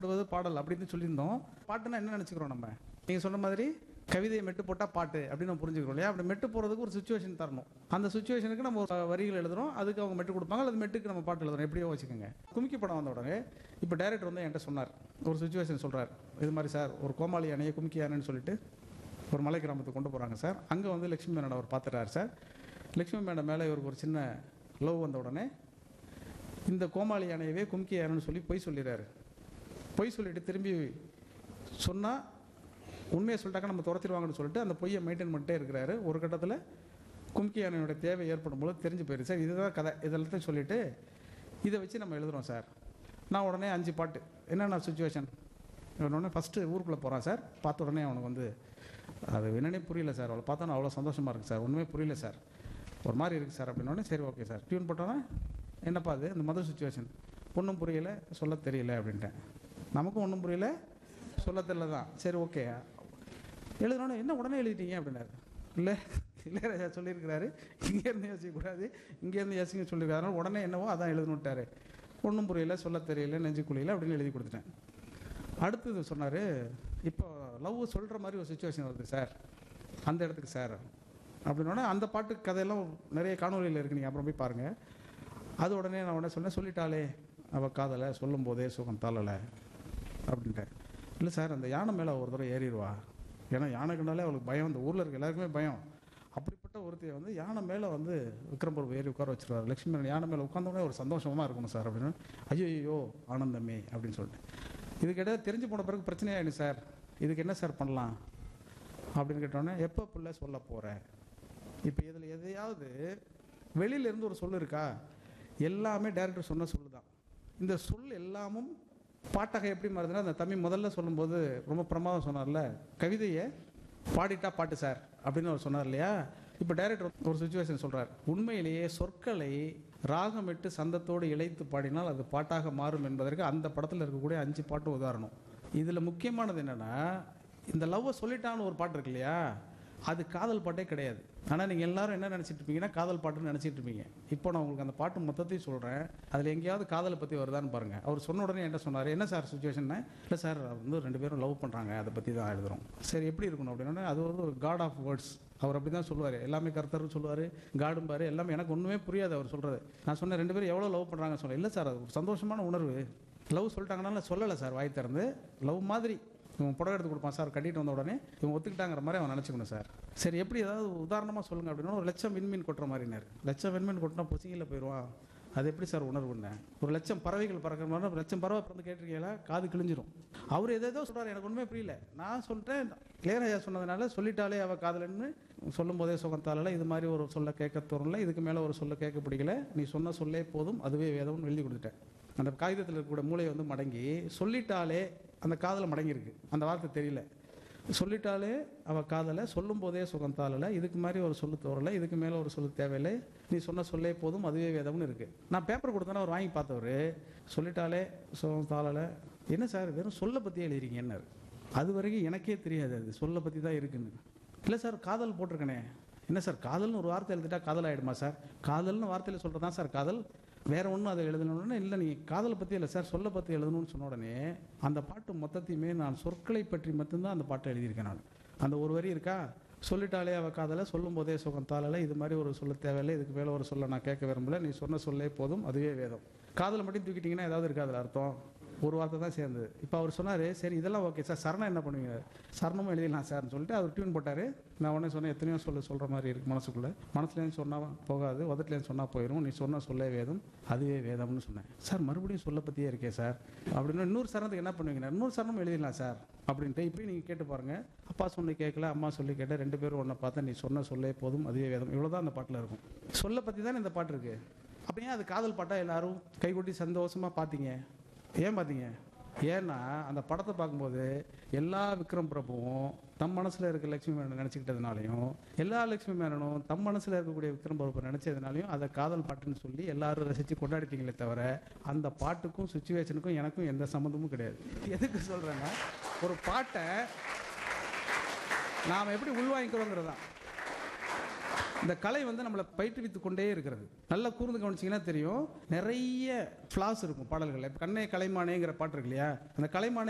பாடுவது பாடல் அப்படின்னு சொல்லியிருந்தோம் பாட்டுன்னா என்ன நினச்சிக்கிறோம் நம்ம நீங்கள் சொன்ன மாதிரி கவிதையை மெட்டு போட்டால் பாட்டு அப்படின்னு நம்ம புரிஞ்சுக்கிறோம் இல்லையா அப்படி மெட்டு போகிறதுக்கு ஒரு சுச்சுவேஷன் தரணும் அந்த சுச்சுவேஷனுக்கு நம்ம ஒரு வரிகள் எழுதுறோம் அதுக்கு அவங்க மெட்டு கொடுப்பாங்க அது மெட்டுக்கு நம்ம பாட்டு எழுதுறோம் எப்படியோ வச்சுக்கோங்க கும்கி படம் வந்த உடனே இப்போ டைரக்டர் வந்து என்கிட்ட சொன்னார் ஒரு சுச்சுவேஷன் சொல்கிறார் இது மாதிரி சார் ஒரு கோமாளி அணையை கும்கி யானைன்னு சொல்லிட்டு ஒரு மலை கிராமத்துக்கு கொண்டு போகிறாங்க சார் அங்கே வந்து லக்ஷ்மி மேனன் அவர் பார்த்துட்டார் சார் லக்ஷ்மி மேடம் மேலே இவருக்கு ஒரு சின்ன லவ் வந்த உடனே இந்த கோமாளி யானையவே கும்கி யானைன்னு சொல்லி பொய் சொல்லிடுறாரு பொய் சொல்லிட்டு திரும்பி சொன்னால் உண்மையை சொல்லிட்டாக்க நம்ம துரத்திடுவாங்கன்னு சொல்லிட்டு அந்த பொய்யை மெயின்டைன் பண்ணிட்டே இருக்கிறாரு ஒரு கட்டத்தில் கும்கி யானையோட தேவை ஏற்படும் போது தெரிஞ்சு போயிடுது சார் இதுதான் கதை இதெல்லாத்தையும் சொல்லிவிட்டு இதை வச்சு நம்ம எழுதுறோம் சார் நான் உடனே அஞ்சு பாட்டு என்னென்ன சுச்சுவேஷன் உடனே ஃபஸ்ட்டு ஊருக்குள்ளே போகிறான் சார் பார்த்த உடனே அவனுக்கு வந்து அது என்னன்னே புரியல சார் அவளை பார்த்தா அவ்வளோ சந்தோஷமாக இருக்குது சார் ஒன்றுமே புரியல சார் ஒரு மாதிரி இருக்குது சார் அப்படின்னோடனே சரி ஓகே சார் டியூன் போட்டோன்னா என்னப்பா அது இந்த மதர் சுச்சுவேஷன் ஒன்றும் புரியல சொல்ல தெரியல அப்படின்ட்டேன் நமக்கும் ஒன்றும் புரியல சொல்ல தெரியல தான் சரி ஓகே எழுதணும்னு என்ன உடனே எழுதிட்டீங்க அப்படின்னாரு இல்லை இளையராஜா சொல்லியிருக்கிறாரு இங்கேருந்து யோசிக்கக்கூடாது இங்கேருந்து யோசிக்க சொல்லியிருக்காரு அதனால உடனே என்னவோ அதான் எழுதணுட்டாரு ஒன்றும் புரியல சொல்ல தெரியல நெஞ்சு குழியில அப்படின்னு எழுதி கொடுத்துட்டேன் அடுத்தது சொன்னார் இப்போ லவ் சொல்கிற மாதிரி ஒரு சுச்சுவேஷன் வருது சார் அந்த இடத்துக்கு சார் அப்படின்னோடனே அந்த பாட்டு கதையெல்லாம் நிறைய காணொலியில் இருக்கு நீங்கள் அப்புறம் போய் பாருங்கள் அது உடனே நான் உடனே சொன்னேன் சொல்லிட்டாளே அவள் காதலை சொல்லும் போதே சுகம் தாளலை அப்படின்ட்டேன் இல்லை சார் அந்த யானை மேலே ஒரு தடவை ஏறிடுவா ஏன்னா யானை கண்டாலே அவளுக்கு பயம் இந்த ஊரில் இருக்க எல்லாருக்குமே பயம் அப்படிப்பட்ட ஒருத்தையை வந்து யானை மேலே வந்து விக்ரம் பிரபு ஏறி உட்கார வச்சிருவார் லட்சுமி மேனன் யானை மேலே உட்காந்தோடனே ஒரு சந்தோஷமாக இருக்கணும் சார் அப்படின்னு ஐயோ ஐயோ ஆனந்தமே அப்படின்னு சொல்லிட்டு இதுக்கு இடையே தெரிஞ்சு போன பிறகு பிரச்சனையாயிடும் சார் இதுக்கு என்ன சார் பண்ணலாம் அப்படின்னு கேட்டோன்னே எப்போ பிள்ளை சொல்ல போகிறேன் இப்போ இதில் எதையாவது வெளியில இருந்து ஒரு சொல் இருக்கா எல்லாமே டேரக்டர் சொன்ன சொல்லு தான் இந்த சொல் எல்லாமும் பாட்டக எப்படி மாறுதுன்னா அந்த தம்பி முதல்ல சொல்லும்போது ரொம்ப பிரமாதம் சொன்னார்ல கவிதையை பாடிட்டா பாட்டு சார் அப்படின்னு அவர் சொன்னார் இல்லையா இப்போ டைரக்டர் ஒரு சுச்சுவேஷன் சொல்றார் உண்மையிலேயே சொற்களை ராகமிட்டு சந்தத்தோடு இழைத்து பாடினால் அது பாட்டாக மாறும் என்பதற்கு அந்த படத்தில் இருக்கக்கூடிய அஞ்சு பாட்டு உதாரணம் இதில் முக்கியமானது என்னன்னா இந்த லவ்வை சொல்லிட்டான்னு ஒரு பாட்டு இருக்கு இல்லையா அது காதல் பாட்டே கிடையாது ஆனால் நீங்கள் எல்லாரும் என்ன நினச்சிட்டு இருப்பீங்கன்னா காதல் பாட்டுன்னு நினச்சிட்டு இருப்பீங்க இப்போ நான் உங்களுக்கு அந்த பாட்டு மொத்தத்தையும் சொல்கிறேன் அதில் எங்கேயாவது காதலை பற்றி வருதான்னு பாருங்கள் அவர் சொன்ன உடனே என்ன சொன்னார் என்ன சார் சுச்சுவேஷன் இல்லை சார் வந்து ரெண்டு பேரும் லவ் பண்ணுறாங்க அதை பற்றி தான் எழுதுறோம் சரி எப்படி இருக்கணும் அப்படின்னா அது வந்து ஒரு காட் ஆஃப் வேர்ட்ஸ் அவர் அப்படி தான் சொல்லுவார் எல்லாமே கர்த்தர்னு சொல்லுவார் காடும்பாரு எல்லாமே எனக்கு ஒன்றுமே புரியாது அவர் சொல்கிறது நான் சொன்னேன் ரெண்டு பேரும் எவ்வளோ லவ் பண்ணுறாங்க சொன்னேன் இல்லை சார் அது ஒரு சந்தோஷமான உணர்வு லவ் சொல்லிட்டாங்கன்னா சொல்லலை சார் வாய் திறந்து லவ் மாதிரி இவன் புடவை எடுத்து கொடுப்பான் சார் கட்டிட்டு வந்த உடனே இவன் ஒத்துக்கிட்டாங்கிற மாதிரி அவன் நினச்சிக்கணும் சார் சரி எப்படி ஏதாவது உதாரணமாக சொல்லுங்க அப்படின்னா ஒரு லட்சம் விண்மீன் கொட்டுற மாதிரினார் லட்சம் விண்மீன் கொட்டினா பொசிங்கில் போயிடுவான் அது எப்படி சார் உணர்வுன்னு ஒரு லட்சம் பறவைகள் பறக்கிற மாதிரி ஒரு லட்சம் பறவை பிறந்து கேட்டிருக்கீங்களா காது கிழிஞ்சிரும் அவர் எதேதோ சொல்றாரு எனக்கு ஒன்றுமே புரியல நான் சொல்லிட்டேன் இளையராஜா சொன்னதுனால சொல்லிட்டாலே அவ காதலன்னு சொல்லும் போதே சுகத்தால இது மாதிரி ஒரு சொல்ல கேட்க தோறல இதுக்கு மேலே ஒரு சொல்ல கேட்க பிடிக்கல நீ சொன்ன சொல்லே போதும் அதுவே வேதம்னு எழுதி கொடுத்துட்டேன் அந்த காகிதத்தில் இருக்கக்கூடிய மூளை வந்து மடங்கி சொல்லிட்டாலே அந்த காதலை மடங்கியிருக்கு அந்த வார்த்தை தெரியல சொல்லிட்டாலே அவ காதலை சொல்லும் போதே சுகம் தாளல இதுக்கு மாதிரி ஒரு சொல்லு தோறல இதுக்கு மேலே ஒரு சொல்லு தேவையில்லை நீ சொன்ன சொல்லே போதும் அதுவே வேதம்னு இருக்கு நான் பேப்பர் கொடுத்தேன்னா அவர் வாங்கி பார்த்தவர் சொல்லிட்டாலே சுகம் தாளல என்ன சார் வெறும் சொல்ல பற்றி எழுதிறீங்கன்னாரு அது வரைக்கும் எனக்கே தெரியாது அது சொல்ல பற்றி தான் இருக்குன்னு இல்லை சார் காதல் போட்டிருக்கனே என்ன சார் காதல்னு ஒரு வார்த்தை எழுதிட்டா காதல் ஆகிடுமா சார் காதல்னு வார்த்தையில் சொல்கிறது தான் சார் காதல் வேற ஒன்றும் அதை எழுதணும்னு இல்லை நீங்கள் காதலை பற்றி இல்லை சார் சொல்ல பற்றி எழுதணும்னு சொன்ன உடனே அந்த பாட்டு மொத்தத்தையுமே நான் சொற்களை பற்றி மட்டும்தான் அந்த பாட்டை எழுதியிருக்கேன் நான் அந்த ஒரு வரி இருக்கா சொல்லிட்டாலே அவ காதலை சொல்லும் போதே சுகம் தாளல இது மாதிரி ஒரு சொல்ல தேவையில்லை இதுக்கு மேலே ஒரு சொல்ல நான் கேட்க விரும்பல நீ சொன்ன சொல்லே போதும் அதுவே வேதம் காதலை மட்டும் தூக்கிட்டீங்கன்னா ஏதாவது இருக்கா அதில் அர்த்தம் ஒரு வார்த்தை தான் சேர்ந்தது இப்போ அவர் சொன்னார் சரி இதெல்லாம் ஓகே சார் சரணம் என்ன பண்ணுவீங்க சரணமும் எழுதிடலாம் சார்னு சொல்லிட்டு அவர் டியூன் போட்டார் நான் உடனே சொன்னேன் எத்தனையோ சொல்ல சொல்கிற மாதிரி இருக்கு மனசுக்குள்ளே மனசுலேருந்து சொன்னால் போகாது உதட்டுலேருந்து சொன்னால் போயிடும் நீ சொன்ன சொல்லே வேதம் அதுவே வேதம்னு சொன்னேன் சார் மறுபடியும் சொல்ல பற்றியே இருக்கே சார் அப்படின்னு இன்னொரு சரணத்துக்கு என்ன பண்ணுவீங்க இன்னொரு சரணம் எழுதிடலாம் சார் அப்படின்ட்டு இப்படி நீங்கள் கேட்டு பாருங்க அப்பா சொல்லி கேட்கல அம்மா சொல்லி கேட்ட ரெண்டு பேரும் ஒன்றை பார்த்தா நீ சொன்ன சொல்லே போதும் அதுவே வேதம் இவ்வளோதான் அந்த பாட்டில் இருக்கும் சொல்ல பற்றி தான் இந்த பாட்டு இருக்கு அப்படியே அது காதல் பாட்டா எல்லாரும் கைகொட்டி சந்தோஷமாக பார்த்தீங்க ஏன் பார்த்தீங்க ஏன்னா அந்த படத்தை பார்க்கும்போது எல்லா விக்ரம் பிரபுவும் தம் மனசில் இருக்க லட்சுமி மேனன் நினச்சிக்கிட்டதுனாலையும் எல்லா லட்சுமி மேனனும் தம் மனசில் இருக்கக்கூடிய விக்ரம் பிரபு நினச்சதுனாலையும் அதை காதல் பாட்டுன்னு சொல்லி எல்லாரும் ரசித்து கொண்டாடிட்டீங்களே தவிர அந்த பாட்டுக்கும் சுச்சுவேஷனுக்கும் எனக்கும் எந்த சம்மந்தமும் கிடையாது எதுக்கு சொல்கிறேன்னா ஒரு பாட்டை நாம் எப்படி உள்வாங்கிக்கிறோங்கிறது தான் இந்த கலை வந்து நம்மளை பயிற்றுவித்து கொண்டே இருக்கிறது நல்லா கூர்ந்து கவனிச்சிங்கன்னா தெரியும் நிறைய ஃப்ளாஸ் இருக்கும் பாடல்கள் இப்போ கண்ணே கலைமானேங்கிற பாட்டு இருக்கு இல்லையா அந்த கலைமானே